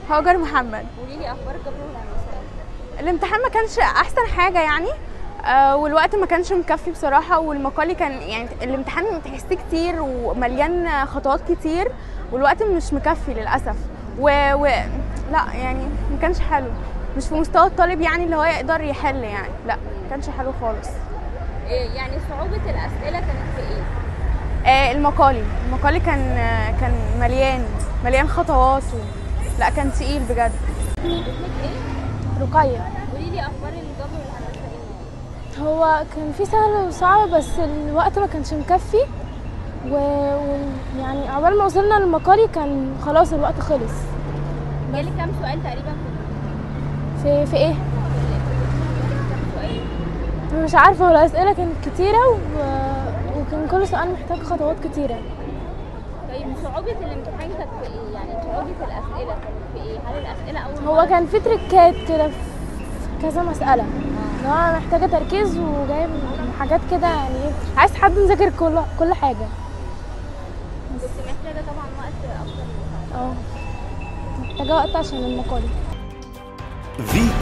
هاجر محمد قولي لي اخبار الجبر والهندسه الامتحان ما كانش احسن حاجه يعني آه والوقت ما كانش مكفي بصراحه والمقالي كان يعني الامتحان تحسيه كتير ومليان خطوات كتير والوقت مش مكفي للاسف و... و... لا يعني ما كانش حلو مش في مستوى الطالب يعني اللي هو يقدر يحل يعني لا ما كانش حلو خالص إيه يعني صعوبه الاسئله كانت في ايه آه المقالي المقالي كان آه كان مليان مليان خطوات و... لا كان تقيل بجد اسمك ايه رقية قولي لي اخبار الجبر والهندسه ايه هو كان في سهل وصعب بس الوقت ما كانش مكفي و... و... يعني عقبال ما وصلنا للمقالي كان خلاص الوقت خلص جالي كام سؤال تقريبا في في في ايه كام سؤال مش عارفة هو الأسئلة كانت كتيرة و... وكان كل سؤال محتاج خطوات كتيرة طيب صعوبه الامتحان كانت في ايه يعني صعوبه الاسئله كانت في ايه هل الاسئله اول هو مرة كان في تريكات كده في في كذا مسألة ان هو محتاجة تركيز وجايب حاجات كده يعني ايه عايز حد مذاكر كل كل حاجة كنت محتاجه طبعا وقت اكتر من كده. اه محتاجة وقت عشان المقالي فيتو